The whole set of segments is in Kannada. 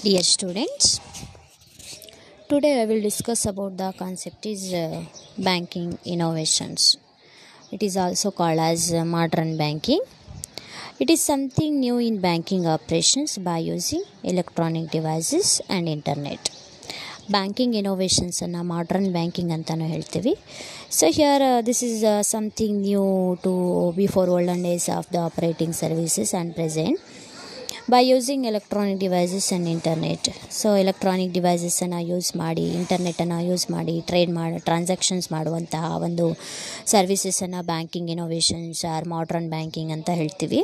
Dear students, today I will discuss about the concept is uh, banking innovations. It is also called as uh, modern banking. It is something new in banking operations by using electronic devices and internet. Banking ಇನೋವೇಷನ್ಸನ್ನು ಮಾಡ್ರನ್ ಬ್ಯಾಂಕಿಂಗ್ ಅಂತಲೂ ಹೇಳ್ತೀವಿ so here this is something new to before olden days of the operating services and present by using electronic devices and internet so electronic ಡಿವೈಸಸನ್ನು ಯೂಸ್ ಮಾಡಿ ಇಂಟರ್ನೆಟನ್ನು ಯೂಸ್ ಮಾಡಿ ಟ್ರೇಡ್ ಮಾಡಿ ಟ್ರಾನ್ಸಾಕ್ಷನ್ಸ್ ಮಾಡುವಂತಹ ಒಂದು ಸರ್ವಿಸಸನ್ನು banking innovations are modern banking ಅಂತ ಹೇಳ್ತೀವಿ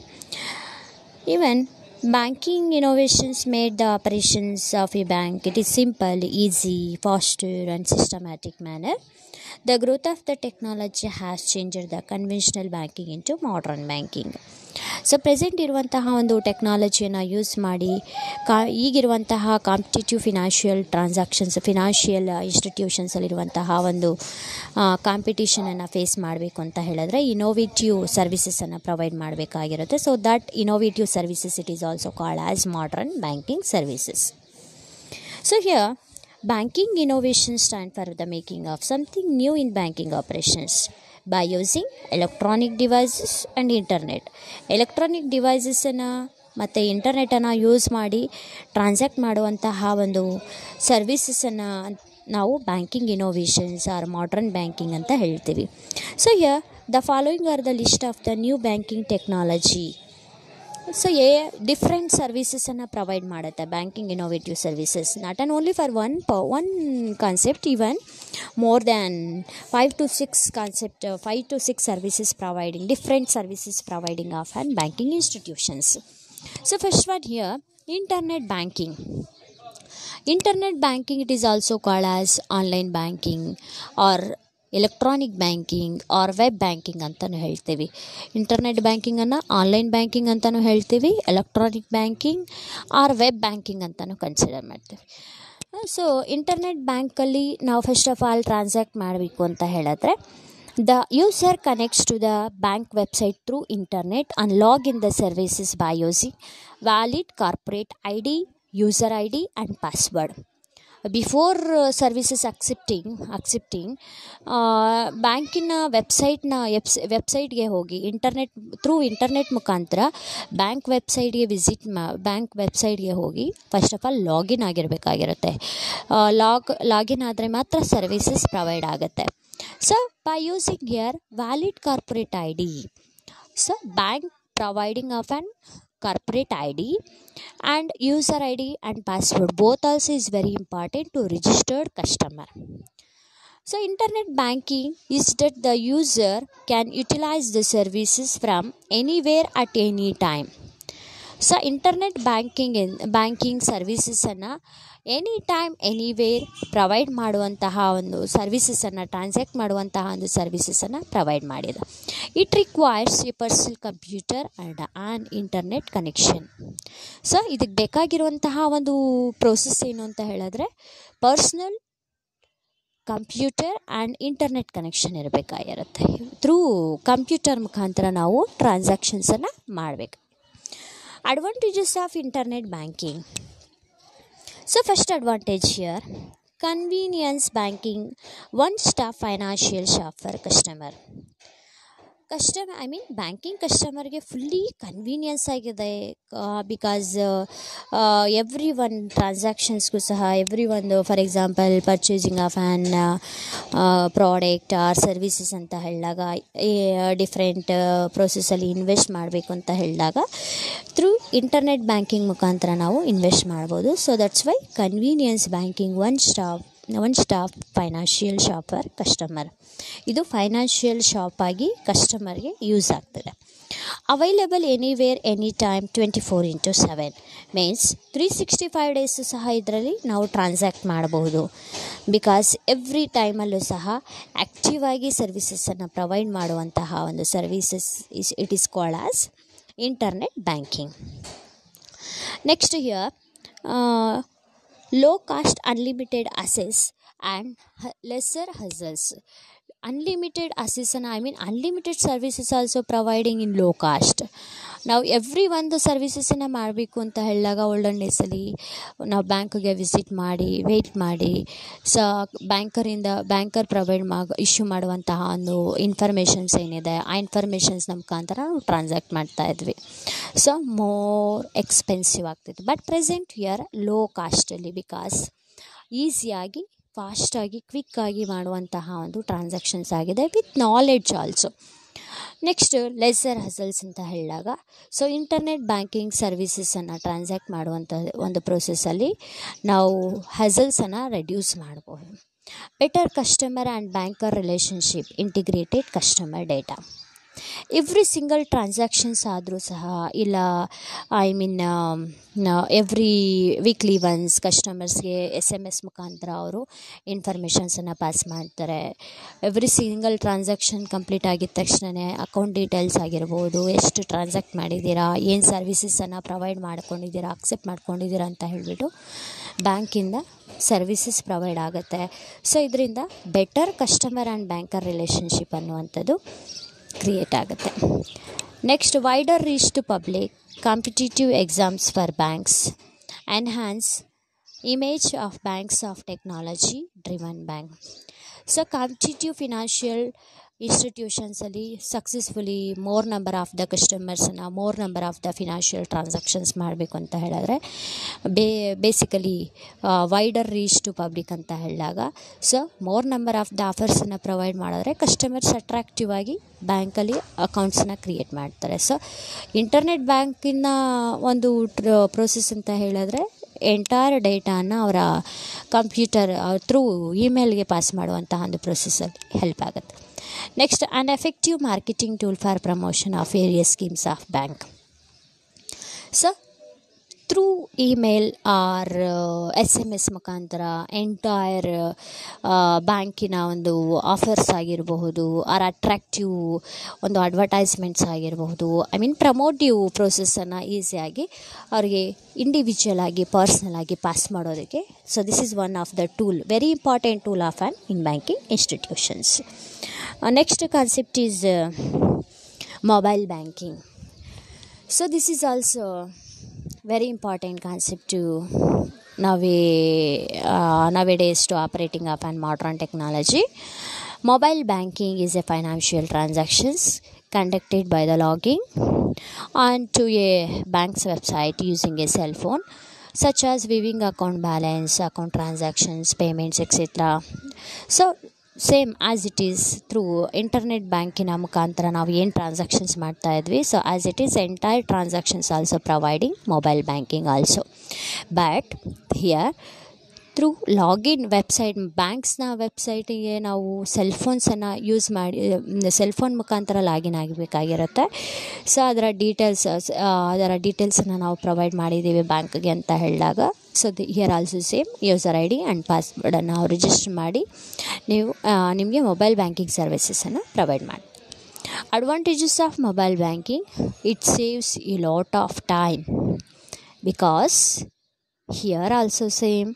even banking innovations made the operations of a bank it is simple easy faster and systematic manner the growth of the technology has changed the conventional banking into modern banking so present ಇರುವಂತಹ ಒಂದು ಟೆಕ್ನಾಲಜಿಯನ್ನು ಯೂಸ್ ಮಾಡಿ ಕಾ ಈಗಿರುವಂತಹ ಕಾಂಪಿಟೇಟಿವ್ ಫಿನಾನ್ಷಿಯಲ್ ಟ್ರಾನ್ಸಾಕ್ಷನ್ಸ್ ಫಿನಾನ್ಷಿಯಲ್ ಇನ್ಸ್ಟಿಟ್ಯೂಷನ್ಸಲ್ಲಿರುವಂತಹ ಒಂದು ಕಾಂಪಿಟೇಷನನ್ನು ಫೇಸ್ ಮಾಡಬೇಕು ಅಂತ ಹೇಳಿದ್ರೆ ಇನೋವೇಟಿವ್ ಸರ್ವಿಸಸನ್ನು ಪ್ರೊವೈಡ್ ಮಾಡಬೇಕಾಗಿರುತ್ತೆ so that innovative services it is also called as modern banking services so here banking innovation stand for the making of something new in banking operations by using electronic devices and internet electronic ಡಿವೈಸಸನ್ನು ಮತ್ತು ಇಂಟರ್ನೆಟನ್ನು ಯೂಸ್ ಮಾಡಿ ಟ್ರಾನ್ಸಾಕ್ಟ್ ಮಾಡುವಂತಹ ಒಂದು ಸರ್ವಿಸಸನ್ನು ನಾವು banking innovations are modern banking ಅಂತ ಹೇಳ್ತೀವಿ so yeah the following are the list of the new banking technology so a different ಸರ್ವಿಸಸನ್ನು ಪ್ರೊವೈಡ್ ಮಾಡುತ್ತೆ banking innovative services not and only for one ಪ one concept even more than 5 to 6 concept uh, 5 to 6 services providing different services providing of and banking institutions so first one here internet banking internet banking it is also called as online banking or electronic banking or web banking ಅಂತಲೂ ಹೇಳ್ತೀವಿ ಇಂಟರ್ನೆಟ್ ಬ್ಯಾಂಕಿಂಗನ್ನು ಆನ್ಲೈನ್ ಬ್ಯಾಂಕಿಂಗ್ ಅಂತಲೂ ಹೇಳ್ತೀವಿ electronic banking or web banking ಅಂತಲೂ ಕನ್ಸಿಡರ್ ಮಾಡ್ತೀವಿ ಸೊ ಇಂಟರ್ನೆಟ್ ಬ್ಯಾಂಕಲ್ಲಿ ನಾವು ಫಸ್ಟ್ ಆಫ್ ಆಲ್ ಟ್ರಾನ್ಸಾಕ್ಟ್ ಮಾಡಬೇಕು ಅಂತ ಹೇಳಿದ್ರೆ the user connects to the bank website through internet and log in the services by using valid corporate I D user I D and password before services accepting accepting ಬ್ಯಾಂಕಿನ ವೆಬ್ಸೈಟ್ನ ಎಬ್ಸ್ ವೆಬ್ಸೈಟ್ಗೆ ಹೋಗಿ ಇಂಟರ್ನೆಟ್ ಥ್ರೂ ಇಂಟರ್ನೆಟ್ ಮುಖಾಂತರ ಬ್ಯಾಂಕ್ ವೆಬ್ಸೈಟ್ಗೆ ವಿಸಿಟ್ ಮಾ ಬ್ಯಾಂಕ್ ವೆಬ್ಸೈಟ್ಗೆ ಹೋಗಿ ಫಸ್ಟ್ ಆಫ್ ಆಲ್ ಲಾಗಿನ್ ಆಗಿರಬೇಕಾಗಿರುತ್ತೆ ಲಾಗ್ ಲಾಗಿನ್ ಆದರೆ ಮಾತ್ರ ಸರ್ವಿಸಸ್ ಪ್ರೊವೈಡ್ ಆಗುತ್ತೆ so by using your valid corporate I D so bank providing of an corporate id and user id and password both also is very important to registered customer so internet banking is that the user can utilize the services from anywhere at any time so internet banking banking ಸರ್ವಿಸಸನ್ನು ಎನಿ ಟೈಮ್ ಎನಿವೇರ್ ಪ್ರೊವೈಡ್ ಮಾಡುವಂತಹ ಒಂದು ಸರ್ವಿಸಸನ್ನು ಟ್ರಾನ್ಸಾಕ್ಟ್ ಮಾಡುವಂತಹ ಒಂದು ಸರ್ವಿಸಸನ್ನು ಪ್ರೊವೈಡ್ ಮಾಡಿದೆ it requires a personal computer and an internet connection so ಇದಕ್ಕೆ ಬೇಕಾಗಿರುವಂತಹ ಒಂದು ಪ್ರೋಸೆಸ್ ಏನು ಅಂತ ಹೇಳಿದ್ರೆ personal computer and internet connection ಇರಬೇಕಾಗಿರುತ್ತೆ ಥ್ರೂ ಕಂಪ್ಯೂಟರ್ ಮುಖಾಂತರ ನಾವು ಟ್ರಾನ್ಸಾಕ್ಷನ್ಸನ್ನು ಮಾಡಬೇಕು advantages of internet banking so first advantage here convenience banking one stop financial shop for customer customer I mean banking ಕಸ್ಟಮರ್ಗೆ ಫುಲ್ಲಿ ಕನ್ವೀನಿಯನ್ಸ್ ಆಗಿದೆ ಬಿಕಾಸ್ ಎವ್ರಿ ಒನ್ ಟ್ರಾನ್ಸಾಕ್ಷನ್ಸ್ಗೂ ಸಹ ಎವ್ರಿ ಒಂದು for example purchasing of an product or services ಅಂತ ಹೇಳಿದಾಗ ಡಿಫ್ರೆಂಟ್ ಪ್ರೋಸೆಸ್ಸಲ್ಲಿ ಇನ್ವೆಸ್ಟ್ ಮಾಡಬೇಕು ಅಂತ ಹೇಳಿದಾಗ ಥ್ರೂ ಇಂಟರ್ನೆಟ್ ಬ್ಯಾಂಕಿಂಗ್ ಮುಖಾಂತರ ನಾವು ಇನ್ವೆಸ್ಟ್ ಮಾಡ್ಬೋದು so that's why convenience banking one stop one stop financial shopper customer ಇದು ಫೈನಾನ್ಷಿಯಲ್ ಶಾಪ್ ಆಗಿ ಕಸ್ಟಮರ್ಗೆ ಯೂಸ್ ಆಗ್ತದೆ available anywhere any time twenty four into seven means three sixty five days ಸಹ ಇದರಲ್ಲಿ ನಾವು ಟ್ರಾನ್ಸಾಕ್ಟ್ ಮಾಡಬಹುದು ಬಿಕಾಸ್ ಎವ್ರಿ ಟೈಮಲ್ಲೂ ಸಹ ಆ್ಯಕ್ಟಿವ್ ಆಗಿ ಸರ್ವಿಸಸನ್ನು ಪ್ರೊವೈಡ್ ಮಾಡುವಂತಹ ಒಂದು services is it is called as internet banking next here low cost unlimited access and lesser hassles unlimited access and i mean unlimited services also providing in low cost ನಾವು ಎವ್ರಿ ಒಂದು ಸರ್ವಿಸಸನ್ನು ಮಾಡಬೇಕು ಅಂತ ಹೇಳಿದಾಗ ಓಲ್ಡನ್ ಡೇಸಲ್ಲಿ ನಾವು ಬ್ಯಾಂಕ್ಗೆ ವಿಸಿಟ್ ಮಾಡಿ ವೆಯ್ಟ್ ಮಾಡಿ ಸ ಬ್ಯಾಂಕರಿಂದ ಬ್ಯಾಂಕರ್ ಪ್ರೊವೈಡ್ ಮಾ ಇಶ್ಯೂ ಮಾಡುವಂತಹ ಒಂದು ಇನ್ಫಾರ್ಮೇಷನ್ಸ್ ಏನಿದೆ ಆ ಇನ್ಫಾರ್ಮೇಷನ್ಸ್ನ ಮುಖಾಂತರ ನಾವು ಟ್ರಾನ್ಸಾಕ್ಟ್ ಮಾಡ್ತಾ ಇದ್ವಿ ಸೊ ಮೋರ್ ಎಕ್ಸ್ಪೆನ್ಸಿವ್ ಆಗ್ತಿತ್ತು ಬಟ್ ಪ್ರೆಸೆಂಟ್ ಇಯರ್ ಲೋ ಕಾಸ್ಟಲ್ಲಿ ಬಿಕಾಸ್ ಈಸಿಯಾಗಿ ಫಾಸ್ಟಾಗಿ ಕ್ವಿಕ್ಕಾಗಿ ಮಾಡುವಂತಹ ಒಂದು ಟ್ರಾನ್ಸಾಕ್ಷನ್ಸ್ ಆಗಿದೆ with knowledge also next lesser hassles ಅಂತ ಹೇಳಿದಾಗ ಸೊ ಇಂಟರ್ನೆಟ್ ಬ್ಯಾಂಕಿಂಗ್ ಸರ್ವಿಸಸನ್ನು ಟ್ರಾನ್ಸಾಕ್ಟ್ ಮಾಡುವಂಥ ಒಂದು ಪ್ರೊಸೆಸ್ಸಲ್ಲಿ ನಾವು ಹಸಲ್ಸನ್ನು ರೆಡ್ಯೂಸ್ ಮಾಡ್ಬೋದು better customer and banker relationship integrated customer data every single transactions ಆದರೂ ಸಹ ಇಲ್ಲ I mean every weekly once ಕಸ್ಟಮರ್ಸ್ಗೆ ಎಸ್ ಎಮ್ ಎಸ್ ಮುಖಾಂತರ ಅವರು ಇನ್ಫಾರ್ಮೇಷನ್ಸನ್ನು ಪಾಸ್ ಮಾಡ್ತಾರೆ ಎವ್ರಿ ಸಿಂಗಲ್ ಟ್ರಾನ್ಸಾಕ್ಷನ್ ಕಂಪ್ಲೀಟ್ ಆಗಿದ ತಕ್ಷಣವೇ ಅಕೌಂಟ್ ಡೀಟೇಲ್ಸ್ ಆಗಿರ್ಬೋದು ಎಷ್ಟು ಟ್ರಾನ್ಸಾಕ್ಟ್ ಮಾಡಿದ್ದೀರಾ ಏನು ಸರ್ವಿಸಸನ್ನು ಪ್ರೊವೈಡ್ ಮಾಡ್ಕೊಂಡಿದ್ದೀರಾ ಅಕ್ಸೆಪ್ಟ್ ಮಾಡ್ಕೊಂಡಿದ್ದೀರಾ ಅಂತ ಹೇಳಿಬಿಟ್ಟು ಬ್ಯಾಂಕಿಂದ ಸರ್ವಿಸಸ್ ಪ್ರೊವೈಡ್ ಆಗುತ್ತೆ ಸೊ ಇದರಿಂದ better customer and banker relationship ಅನ್ನುವಂಥದ್ದು ಕ್ರಿಯೇಟ್ ಆಗುತ್ತೆ next wider reach to public competitive exams for banks enhance image of banks of technology driven bank so competitive financial ಇನ್ಸ್ಟಿಟ್ಯೂಷನ್ಸಲ್ಲಿ successfully more number of the ಕಸ್ಟಮರ್ಸನ್ನು more number of the financial transactions ಮಾಡಬೇಕು ಅಂತ ಹೇಳಿದ್ರೆ ಬೇ basically wider reach to public ಅಂತ ಹೇಳಿದಾಗ so more number of the ಆಫರ್ಸನ್ನು ಪ್ರೊವೈಡ್ ಮಾಡಿದ್ರೆ ಕಸ್ಟಮರ್ಸ್ ಅಟ್ರಾಕ್ಟಿವ್ ಆಗಿ ಬ್ಯಾಂಕಲ್ಲಿ ಅಕೌಂಟ್ಸನ್ನ ಕ್ರಿಯೇಟ್ ಮಾಡ್ತಾರೆ ಸೊ ಇಂಟರ್ನೆಟ್ ಬ್ಯಾಂಕಿನ ಒಂದು ಪ್ರೋಸೆಸ್ ಅಂತ ಹೇಳಿದ್ರೆ ಎಂಟೈರ್ ಡೇಟಾನ ಅವರ ಕಂಪ್ಯೂಟರ್ ಥ್ರೂ ಇಮೇಲ್ಗೆ ಪಾಸ್ ಮಾಡುವಂತಹ ಒಂದು ಪ್ರೊಸೆಸಲ್ಲಿ ಹೆಲ್ಪ್ ಆಗುತ್ತೆ next and effective marketing tool for promotion of various schemes of bank so through email or S M S ಮುಖಾಂತರ ಎಂಟೈರ್ ಬ್ಯಾಂಕಿನ ಒಂದು ಆಫರ್ಸ್ ಆಗಿರಬಹುದು ಆರ್ ಅಟ್ರಾಕ್ಟಿವ್ ಒಂದು ಅಡ್ವರ್ಟೈಸ್ಮೆಂಟ್ಸ್ ಆಗಿರಬಹುದು ಐ ಮೀನ್ ಪ್ರಮೋಟಿವ್ ಪ್ರೋಸೆಸ್ಸನ್ನು ಈಸಿಯಾಗಿ ಅವರಿಗೆ ಇಂಡಿವಿಜುವಲ್ ಆಗಿ ಪರ್ಸ್ನಲ್ ಆಗಿ ಪಾಸ್ ಮಾಡೋದಕ್ಕೆ so this is one of the tool very important tool of an in banking institutions next concept is mobile banking so this is also very important concept to nowadays, uh, nowadays to operating up and modern technology mobile banking is a financial transactions conducted by the logging onto a bank's website using a cell phone such as viewing account balance account transactions payments etc so same as it is through internet ಬ್ಯಾಂಕಿನ ಮುಖಾಂತರ ನಾವು ಏನು ಟ್ರಾನ್ಸಾಕ್ಷನ್ಸ್ ಮಾಡ್ತಾ ಇದ್ವಿ so as it is entire transactions also providing mobile banking also but here through login website ಬ್ಯಾಂಕ್ಸ್ನ ವೆಬ್ಸೈಟಿಗೆ ನಾವು ಸೆಲ್ ಫೋನ್ಸನ್ನು ಯೂಸ್ ಮಾಡಿ ಸೆಲ್ ಫೋನ್ ಮುಖಾಂತರ ಲಾಗಿನ್ ಆಗಬೇಕಾಗಿರುತ್ತೆ ಸೊ ಅದರ ಡೀಟೇಲ್ಸ್ ಅದರ ಡೀಟೇಲ್ಸನ್ನು ನಾವು ಪ್ರೊವೈಡ್ ಮಾಡಿದ್ದೀವಿ ಬ್ಯಾಂಕ್ಗೆ ಅಂತ ಹೇಳಿದಾಗ so the here also same user I D and ಪಾಸ್ವರ್ಡನ್ನು ನಾವು ರಿಜಿಸ್ಟರ್ ಮಾಡಿ ನೀವು ನಿಮಗೆ ಮೊಬೈಲ್ ಬ್ಯಾಂಕಿಂಗ್ ಸರ್ವಿಸಸನ್ನು ಪ್ರೊವೈಡ್ ಮಾಡಿ advantages of mobile banking it saves a lot of time because here also same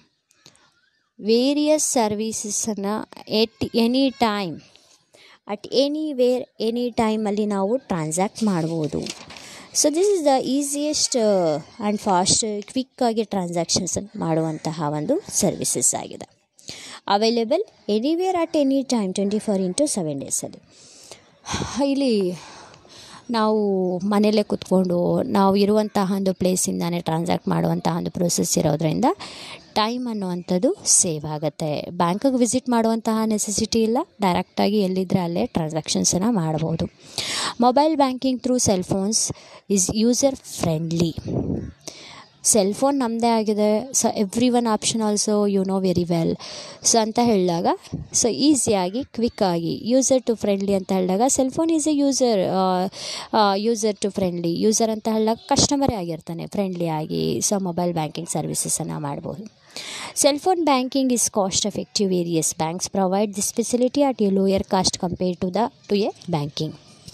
various ಸರ್ವೀಸಸನ್ನು at any time at anywhere any ಟೈಮಲ್ಲಿ ನಾವು ಟ್ರಾನ್ಸಾಕ್ಟ್ ಮಾಡ್ಬೋದು so this is the easiest and fast ಕ್ವಿಕ್ಕಾಗಿ ಟ್ರಾನ್ಸಾಕ್ಷನ್ಸನ್ನು ಮಾಡುವಂತಹ ಒಂದು ಸರ್ವಿಸಸ್ ಆಗಿದೆ available anywhere at any time twenty four into seven ಡೇಸಲ್ಲಿ ಇಲ್ಲಿ ನಾವು ಮನೆಯಲ್ಲೇ ಕೂತ್ಕೊಂಡು ನಾವು ಇರುವಂತಹ ಒಂದು ಪ್ಲೇಸಿಂದಾನೇ ಟ್ರಾನ್ಸಾಕ್ಟ್ ಮಾಡುವಂತಹ ಒಂದು ಪ್ರೊಸೆಸ್ ಇರೋದ್ರಿಂದ ಟೈಮ್ ಅನ್ನುವಂಥದ್ದು ಸೇವ್ ಆಗುತ್ತೆ ಬ್ಯಾಂಕಿಗೆ ವಿಸಿಟ್ ಮಾಡುವಂತಹ ನೆಸೆಸಿಟಿ ಇಲ್ಲ ಡೈರೆಕ್ಟಾಗಿ ಎಲ್ಲಿದ್ದರೆ ಅಲ್ಲೇ ಟ್ರಾನ್ಸಾಕ್ಷನ್ಸನ್ನು ಮಾಡ್ಬೋದು mobile banking through cell phones is user friendly cell phone ನಮ್ಮದೇ ಆಗಿದೆ so every one option also you know very well so ಅಂತ ಹೇಳಿದಾಗ ಸೊ ಈಸಿಯಾಗಿ ಕ್ವಿಕ್ಕಾಗಿ ಯೂಸರ್ ಟು ಫ್ರೆಂಡ್ಲಿ ಅಂತ ಹೇಳಿದಾಗ cell phone is a user user to friendly user ಅಂತ ಹೇಳಿದಾಗ ಕಸ್ಟಮರೇ ಆಗಿರ್ತಾನೆ ಫ್ರೆಂಡ್ಲಿ ಆಗಿ ಸೊ ಮೊಬೈಲ್ ಬ್ಯಾಂಕಿಂಗ್ ಸರ್ವಿಸಸನ್ನು ಮಾಡ್ಬೋದು Cell phone banking is cost effective various banks provide this facility at a lower cost compared to the to a banking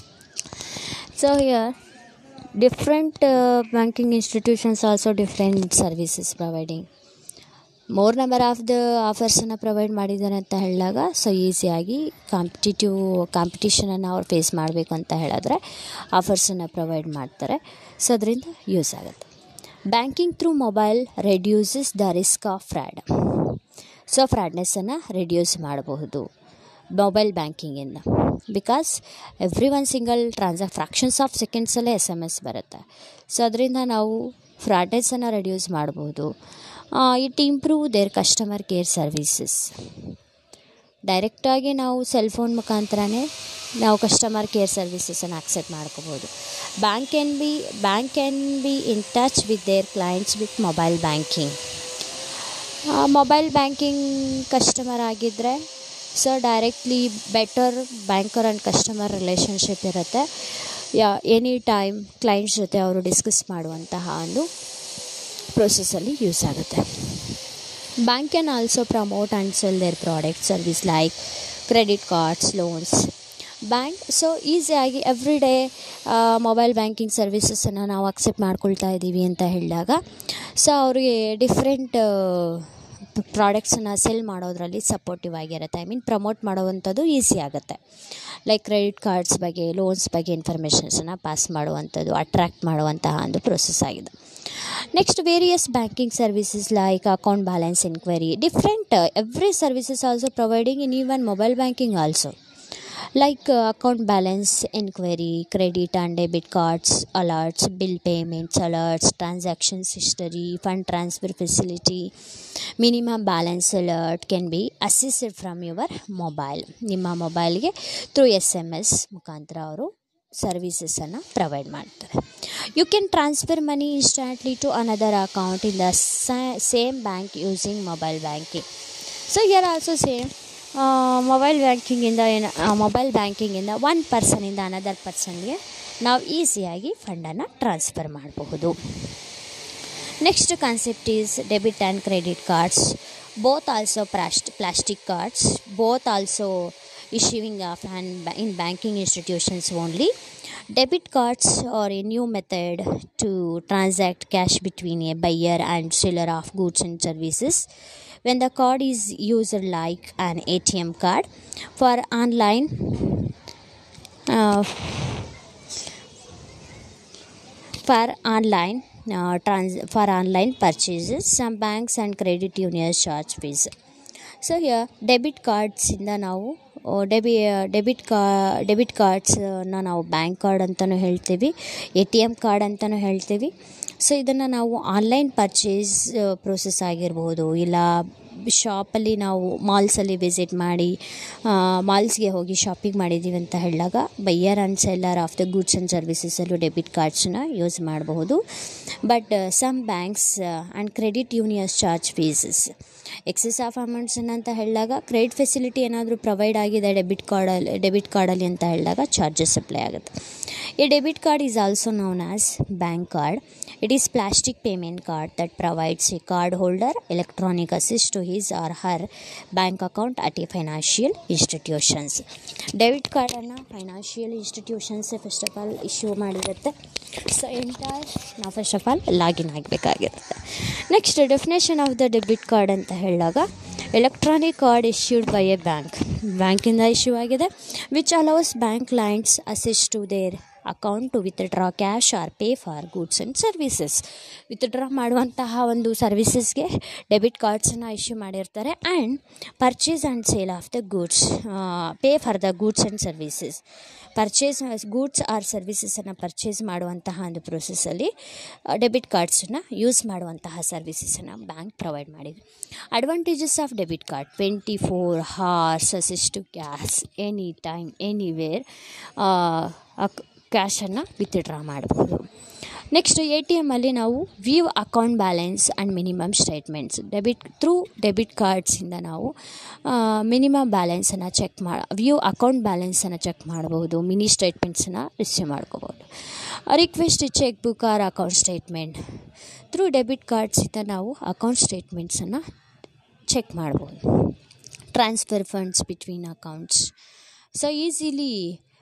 so here different uh, banking institutions also different services providing more number of the ಆಫರ್ಸನ್ನು ಪ್ರೊವೈಡ್ ಮಾಡಿದ್ದಾರೆ ಅಂತ ಹೇಳಿದಾಗ ಸೊ ಈಸಿಯಾಗಿ ಕಾಂಪಿಟೇಟಿವ್ ಕಾಂಪಿಟೇಷನನ್ನು ಅವ್ರು ಫೇಸ್ ಮಾಡಬೇಕು ಅಂತ ಹೇಳಿದ್ರೆ ಆಫರ್ಸನ್ನು ಪ್ರೊವೈಡ್ ಮಾಡ್ತಾರೆ ಸೊ ಅದರಿಂದ ಯೂಸ್ ಆಗುತ್ತೆ banking through mobile reduces the risk of fraud so ಫ್ರಾಡ್ನೆಸ್ಸನ್ನು ರೆಡ್ಯೂಸ್ ಮಾಡಬಹುದು ಮೊಬೈಲ್ ಬ್ಯಾಂಕಿಂಗಿಂದ ಬಿಕಾಸ್ ಎವ್ರಿ ಒನ್ ಸಿಂಗಲ್ ಟ್ರಾನ್ಸಾಕ್ ಫ್ರಾಕ್ಷನ್ಸ್ ಆಫ್ ಸೆಕೆಂಡ್ಸಲ್ಲೇ ಎಸ್ ಎಮ್ ಎಸ್ ಬರುತ್ತೆ ಸೊ ಅದರಿಂದ ನಾವು ಫ್ರಾಡ್ನೆಸ್ಸನ್ನು ರೆಡ್ಯೂಸ್ ಮಾಡ್ಬೋದು it improve their customer care services ಡೈರೆಕ್ಟಾಗಿ ನಾವು ಸೆಲ್ ಫೋನ್ ಮುಖಾಂತರನೇ ನಾವು ಕಸ್ಟಮರ್ ಕೇರ್ ಸರ್ವೀಸಸನ್ನು ಆಕ್ಸೆಪ್ಟ್ ಮಾಡ್ಕೋಬೋದು bank can be bank can be in touch with there clients with mobile banking mobile banking customer ಆಗಿದ್ದರೆ so directly better banker and customer relationship ಇರುತ್ತೆ ಯಾ ಎನಿ ಟೈಮ್ ಕ್ಲೈಂಟ್ಸ್ ಜೊತೆ ಅವರು ಡಿಸ್ಕಸ್ ಮಾಡುವಂತಹ ಒಂದು ಪ್ರೊಸೆಸಲ್ಲಿ ಯೂಸ್ ಆಗುತ್ತೆ bank can also promote and sell their product service like credit cards loans bank so ಈಸಿಯಾಗಿ ಎವ್ರಿ ಡೇ ಮೊಬೈಲ್ ಬ್ಯಾಂಕಿಂಗ್ ಸರ್ವಿಸಸನ್ನು ನಾವು ಅಕ್ಸೆಪ್ಟ್ ಮಾಡ್ಕೊಳ್ತಾ ಇದ್ದೀವಿ ಅಂತ ಹೇಳಿದಾಗ ಸೊ ಅವರಿಗೆ ಡಿಫ್ರೆಂಟ್ ಪ್ರಾಡಕ್ಟ್ಸನ್ನು ಸೆಲ್ ಮಾಡೋದ್ರಲ್ಲಿ ಸಪೋರ್ಟಿವ್ ಆಗಿರುತ್ತೆ ಐ ಮೀನ್ ಪ್ರಮೋಟ್ ಮಾಡುವಂಥದ್ದು ಈಸಿ ಆಗುತ್ತೆ ಲೈಕ್ ಕ್ರೆಡಿಟ್ ಕಾರ್ಡ್ಸ್ ಬಗ್ಗೆ ಲೋನ್ಸ್ ಬಗ್ಗೆ ಇನ್ಫಾರ್ಮೇಷನ್ಸನ್ನು ಪಾಸ್ ಮಾಡುವಂಥದ್ದು ಅಟ್ರ್ಯಾಕ್ಟ್ ಮಾಡುವಂತಹ ಒಂದು ಪ್ರೊಸೆಸ್ ಆಗಿದೆ next various banking services like account balance enquiry different every services also providing in even mobile banking also like uh, account balance inquiry credit and debit cards alerts bill payments alerts transactions history fund transfer facility minimum balance alert can be assisted from your mobile ನಿಮ್ಮ ಮೊಬೈಲ್ಗೆ ಥ್ರೂ ಎಸ್ ಎಮ್ ಎಸ್ ಮುಖಾಂತರ ಅವರು ಸರ್ವೀಸಸನ್ನು ಪ್ರೊವೈಡ್ ಮಾಡ್ತಾರೆ you can transfer money instantly to another account in the same bank using mobile banking so you're also same mobile ಬ್ಯಾಂಕಿಂಗಿಂದ ಏನು ಮೊಬೈಲ್ ಬ್ಯಾಂಕಿಂಗಿಂದ ಒನ್ ಪರ್ಸನಿಂದ ಅನದರ್ ಪರ್ಸನ್ಗೆ ನಾವು ಈಸಿಯಾಗಿ ಫಂಡನ್ನು ಟ್ರಾನ್ಸ್ಫರ್ ಮಾಡಬಹುದು next concept is debit and credit cards both also ಪ್ಲಾಸ್ಟ್ plastic cards both also issuing of and in banking institutions only debit cards are a new method to transact cash between a buyer and seller of goods and services when the card is used like an atm card for online uh, for online uh, trans- for online purchases some banks and credit unions charge fees so debit ಕಾರ್ಡ್ಸಿಂದ ನಾವು ಡೆಬಿ ಡೆಬಿಟ್ ಕಾ ಡೆಬಿಟ್ ಕಾರ್ಡ್ಸನ್ನ ನಾವು ಬ್ಯಾಂಕ್ ಕಾರ್ಡ್ ಅಂತಲೂ ಹೇಳ್ತೀವಿ ಎ ಟಿ ಎಮ್ ಕಾರ್ಡ್ ಅಂತಲೂ ಹೇಳ್ತೀವಿ ಸೊ ಇದನ್ನು ನಾವು ಆನ್ಲೈನ್ ಪರ್ಚೇಸ್ ಪ್ರೊಸೆಸ್ ಆಗಿರ್ಬೋದು ಇಲ್ಲ ಶಾಪಲ್ಲಿ ನಾವು ಮಾಲ್ಸಲ್ಲಿ ವಿಸಿಟ್ ಮಾಡಿ ಮಾಲ್ಸ್ಗೆ ಹೋಗಿ ಶಾಪಿಂಗ್ ಮಾಡಿದ್ದೀವಿ ಅಂತ ಹೇಳಿದಾಗ buyer and seller of the goods and ಸರ್ವಿಸಸಲ್ಲೂ ಡೆಬಿಟ್ ಕಾರ್ಡ್ಸನ್ನ ಯೂಸ್ ಮಾಡಬಹುದು but some banks and credit unions charge fees excess of ಅಮೌಂಟ್ಸನ್ನು ಅಂತ ಹೇಳಿದಾಗ ಕ್ರೆಡಿಟ್ ಫೆಸಿಲಿಟಿ ಏನಾದರೂ ಪ್ರೊವೈಡ್ ಆಗಿದೆ ಡೆಬಿಟ್ ಕಾರ್ಡಲ್ಲಿ ಡೆಬಿಟ್ ಕಾರ್ಡಲ್ಲಿ ಅಂತ ಹೇಳಿದಾಗ ಚಾರ್ಜಸ್ ಅಪ್ಲೈ ಆಗುತ್ತೆ ಈ debit card is also known as bank card it is plastic payment card that provides a card holder electronic assist to his or her bank account at a financial institutions debit ಕಾರ್ಡನ್ನು ಫೈನಾನ್ಷಿಯಲ್ ಇನ್ಸ್ಟಿಟ್ಯೂಷನ್ಸೇ ಫಸ್ಟ್ ಆಫ್ ಆಲ್ ಇಶ್ಯೂ ಮಾಡಿರುತ್ತೆ ಸೊ ಎಂಟೈರ್ ನಾವು ಫಸ್ಟ್ ಆಫ್ ಆಲ್ ಲಾಗಿನ್ ಆಗಬೇಕಾಗಿರುತ್ತೆ next definition of the debit card ಅಂತ ಹೇಳಿದಾಗ electronic card issued by a bank ಬ್ಯಾಂಕಿಂದ ಇಶ್ಯೂ ಆಗಿದೆ which allows bank clients assist to their account to withdraw cash or pay for goods and services withdraw ಮಾಡುವಂತಹ ಒಂದು ಸರ್ವಿಸಸ್ಗೆ ಡೆಬಿಟ್ ಕಾರ್ಡ್ಸನ್ನು ಇಶ್ಯೂ ಮಾಡಿರ್ತಾರೆ and purchase and sale of the goods pay for the goods and services purchase goods or ಸರ್ವಿಸಸನ್ನು ಪರ್ಚೇಸ್ ಮಾಡುವಂತಹ ಒಂದು ಪ್ರೊಸೆಸಲ್ಲಿ ಡೆಬಿಟ್ ಕಾರ್ಡ್ಸನ್ನು ಯೂಸ್ ಮಾಡುವಂತಹ ಸರ್ವಿಸಸನ್ನು ಬ್ಯಾಂಕ್ ಪ್ರೊವೈಡ್ ಮಾಡಿದೆ advantages of debit card twenty four hours assist to cash any time anywhere ಕ್ಯಾಶನ್ನು ವಿತ್ಡ್ರಾ ಮಾಡ್ಬೋದು ನೆಕ್ಸ್ಟ್ ಎ ಟಿ ಎಮ್ಮಲ್ಲಿ ನಾವು view account balance and minimum statements debit through debit ಕಾರ್ಡ್ಸಿಂದ ನಾವು ಮಿನಿಮಮ್ ಬ್ಯಾಲೆನ್ಸನ್ನು ಚೆಕ್ ಮಾಡಿ ವ್ಯೂ ಅಕೌಂಟ್ ಬ್ಯಾಲೆನ್ಸನ್ನು ಚೆಕ್ ಮಾಡ್ಬೋದು ಮಿನಿ ಸ್ಟೇಟ್ಮೆಂಟ್ಸನ್ನು ರಿಸೀವ್ ಮಾಡ್ಕೋಬೋದು request cheque book R account statement through debit ಕಾರ್ಡ್ಸಿಂದ ನಾವು ಅಕೌಂಟ್ ಸ್ಟೇಟ್ಮೆಂಟ್ಸನ್ನು ಚೆಕ್ ಮಾಡ್ಬೋದು transfer funds between accounts so easily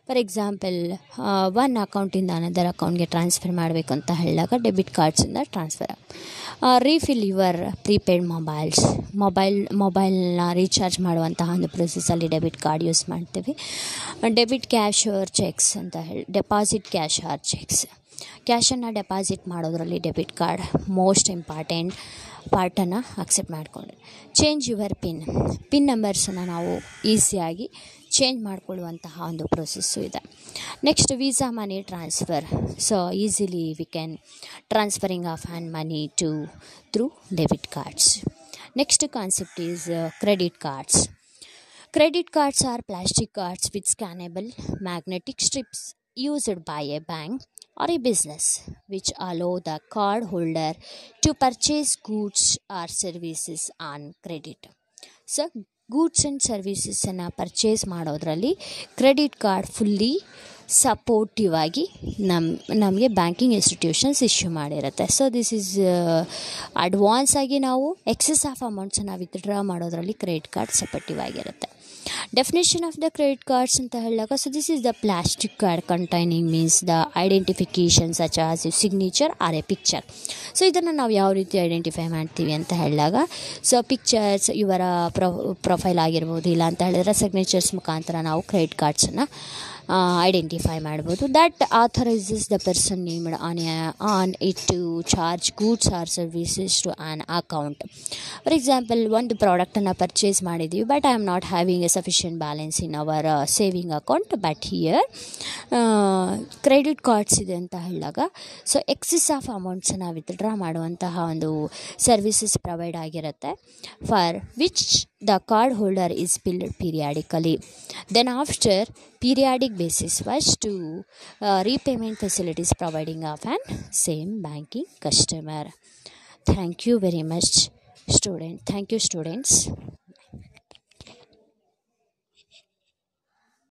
for example one ಅಕೌಂಟಿಂದ ಅನದರ್ ಅಕೌಂಟ್ಗೆ ಟ್ರಾನ್ಸ್ಫರ್ ಮಾಡಬೇಕು ಅಂತ ಹೇಳಿದಾಗ ಡೆಬಿಟ್ ಕಾರ್ಡ್ಸಿಂದ transfer refill your prepaid mobiles mobile ಮೊಬೈಲ್ನ ರೀಚಾರ್ಜ್ ಮಾಡುವಂತಹ ಒಂದು ಪ್ರೊಸೆಸಲ್ಲಿ ಡೆಬಿಟ್ ಕಾರ್ಡ್ ಯೂಸ್ ಮಾಡ್ತೀವಿ ಡೆಬಿಟ್ ಕ್ಯಾಶ್ ಆರ್ ಚೆಕ್ಸ್ ಅಂತ ಹೇಳಿ ಡೆಪಾಸಿಟ್ ಕ್ಯಾಶ್ ಆರ್ ಚೆಕ್ಸ್ ಕ್ಯಾಶನ್ನು ಡೆಪಾಸಿಟ್ ಮಾಡೋದ್ರಲ್ಲಿ ಡೆಬಿಟ್ ಕಾರ್ಡ್ ಮೋಸ್ಟ್ ಇಂಪಾರ್ಟೆಂಟ್ ಪಾರ್ಟನ್ನು ಅಕ್ಸೆಪ್ಟ್ ಮಾಡಿಕೊಂಡ್ರೆ ಚೇಂಜ್ ಯುವರ್ ಪಿನ್ ಪಿನ್ ನಂಬರ್ಸನ್ನು ನಾವು ಈಸಿಯಾಗಿ ಚೇಂಜ್ ಮಾಡಿಕೊಳ್ಳುವಂತಹ ಒಂದು ಪ್ರೊಸೆಸ್ಸು ಇದೆ next Visa money transfer so easily we can transferring of hand money to through debit cards next concept is credit cards Credit cards are plastic cards with scannable magnetic strips used by a bank or a business which allow the card holder to purchase goods or services on credit. So goods and ಸರ್ವೀಸಸನ್ನು ಪರ್ಚೇಸ್ ಮಾಡೋದ್ರಲ್ಲಿ ಕ್ರೆಡಿಟ್ ಕಾರ್ಡ್ ಫುಲ್ಲಿ ಸಪೋರ್ಟಿವ್ ಆಗಿ ನಮ್ಮ ನಮಗೆ ಬ್ಯಾಂಕಿಂಗ್ ಇನ್ಸ್ಟಿಟ್ಯೂಷನ್ಸ್ ಇಶ್ಯೂ ಮಾಡಿರುತ್ತೆ ಸೊ ದಿಸ್ ಈಸ್ ಅಡ್ವಾನ್ಸ್ ಆಗಿ ನಾವು ಎಕ್ಸೆಸ್ ಆಫ್ ಅಮೌಂಟ್ಸನ್ನು ವಿತ್ಡ್ರಾ ಮಾಡೋದ್ರಲ್ಲಿ ಕ್ರೆಡಿಟ್ ಕಾರ್ಡ್ ಸಪೋರ್ಟಿವ್ ಆಗಿರುತ್ತೆ definition of the credit cards ಅಂತ ಹೇಳಿದಾಗ so this is the plastic card containing means the identification such as signature or a picture so ಇದನ್ನು ನಾವು ಯಾವ ರೀತಿ ಐಡೆಂಟಿಫೈ ಮಾಡ್ತೀವಿ ಅಂತ ಹೇಳಿದಾಗ ಸೊ ಪಿಕ್ಚರ್ಸ್ ಇವರ ಪ್ರೊ ಪ್ರೊಫೈಲ್ ಆಗಿರ್ಬೋದು ಇಲ್ಲ ಅಂತ ಹೇಳಿದ್ರೆ ಸಿಗ್ನೇಚರ್ಸ್ ಮುಖಾಂತರ ನಾವು ಕ್ರೆಡಿಟ್ ಕಾರ್ಡ್ಸನ್ನು ಐಡೆಂಟಿಫೈ ಮಾಡ್ಬೋದು that authorises the person named on on it to charge goods or services to an account for example ಒಂದು ಪ್ರಾಡಕ್ಟನ್ನು ಪರ್ಚೇಸ್ ಮಾಡಿದ್ದೀವಿ but I am not having a sufficient balance in our saving account but here credit cards ಇದೆ ಅಂತ ಹೇಳಿದಾಗ ಸೊ ಎಕ್ಸಸ್ ಆಫ್ ಅಮೌಂಟ್ಸನ್ನು ವಿತ್ಡ್ರಾ ಮಾಡುವಂತಹ ಒಂದು ಸರ್ವಿಸಸ್ ಪ್ರೊವೈಡ್ ಆಗಿರುತ್ತೆ for which the card holder is billed periodically. Then, after periodic basis, was to uh, repayment facilities providing of an same banking customer. Thank you very much, student. Thank you, students.